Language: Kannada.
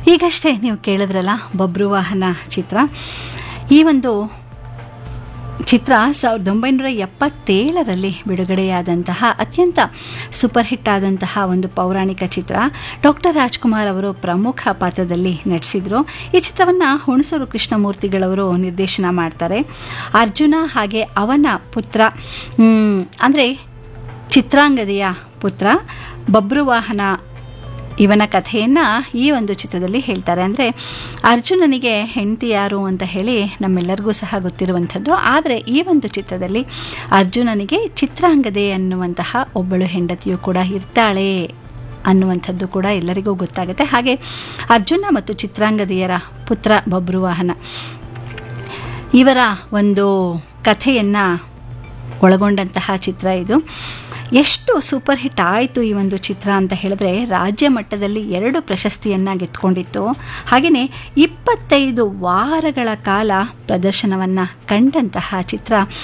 ಈಗಷ್ಟೇ ನೀವು ಕೇಳಿದ್ರಲ್ಲ ಬಬ್ರುವಾಹನ ಚಿತ್ರ ಈ ಒಂದು ಚಿತ್ರ ಸಾವಿರದ ಒಂಬೈನೂರ ಎಪ್ಪತ್ತೇಳರಲ್ಲಿ ಬಿಡುಗಡೆಯಾದಂತಹ ಅತ್ಯಂತ ಸೂಪರ್ ಹಿಟ್ ಆದಂತಹ ಒಂದು ಪೌರಾಣಿಕ ಚಿತ್ರ ಡಾಕ್ಟರ್ ರಾಜ್ಕುಮಾರ್ ಅವರು ಪ್ರಮುಖ ಪಾತ್ರದಲ್ಲಿ ನಟಿಸಿದರು ಈ ಚಿತ್ರವನ್ನು ಹುಣಸೂರು ಕೃಷ್ಣಮೂರ್ತಿಗಳವರು ನಿರ್ದೇಶನ ಮಾಡ್ತಾರೆ ಅರ್ಜುನ ಹಾಗೆ ಅವನ ಪುತ್ರ ಅಂದರೆ ಚಿತ್ರಾಂಗದೆಯ ಪುತ್ರ ಬಬ್ರುವಾಹನ ಇವನ ಕಥೆಯನ್ನು ಈ ಒಂದು ಚಿತ್ರದಲ್ಲಿ ಹೇಳ್ತಾರೆ ಅಂದರೆ ಅರ್ಜುನನಿಗೆ ಹೆಂಡತಿ ಯಾರು ಅಂತ ಹೇಳಿ ನಮ್ಮೆಲ್ಲರಿಗೂ ಸಹ ಗೊತ್ತಿರುವಂಥದ್ದು ಆದರೆ ಈ ಒಂದು ಚಿತ್ರದಲ್ಲಿ ಅರ್ಜುನನಿಗೆ ಚಿತ್ರಾಂಗದೆ ಅನ್ನುವಂತಹ ಒಬ್ಬಳು ಹೆಂಡತಿಯು ಕೂಡ ಇರ್ತಾಳೆ ಅನ್ನುವಂಥದ್ದು ಕೂಡ ಎಲ್ಲರಿಗೂ ಗೊತ್ತಾಗುತ್ತೆ ಹಾಗೆ ಅರ್ಜುನ ಮತ್ತು ಚಿತ್ರಾಂಗದೆಯರ ಪುತ್ರ ಬಬ್ರುವಾಹನ ಇವರ ಒಂದು ಕಥೆಯನ್ನು ಒಳಗೊಂಡಂತಹ ಚಿತ್ರ ಇದು ಎಷ್ಟು ಸೂಪರ್ ಹಿಟ್ ಆಯಿತು ಈ ಒಂದು ಚಿತ್ರ ಅಂತ ಹೇಳಿದ್ರೆ ರಾಜ್ಯ ಮಟ್ಟದಲ್ಲಿ ಎರಡು ಪ್ರಶಸ್ತಿಯನ್ನು ಗೆದ್ಕೊಂಡಿತ್ತು ಹಾಗೆಯೇ ಇಪ್ಪತ್ತೈದು ವಾರಗಳ ಕಾಲ ಪ್ರದರ್ಶನವನ್ನು ಕಂಡಂತಹ ಚಿತ್ರ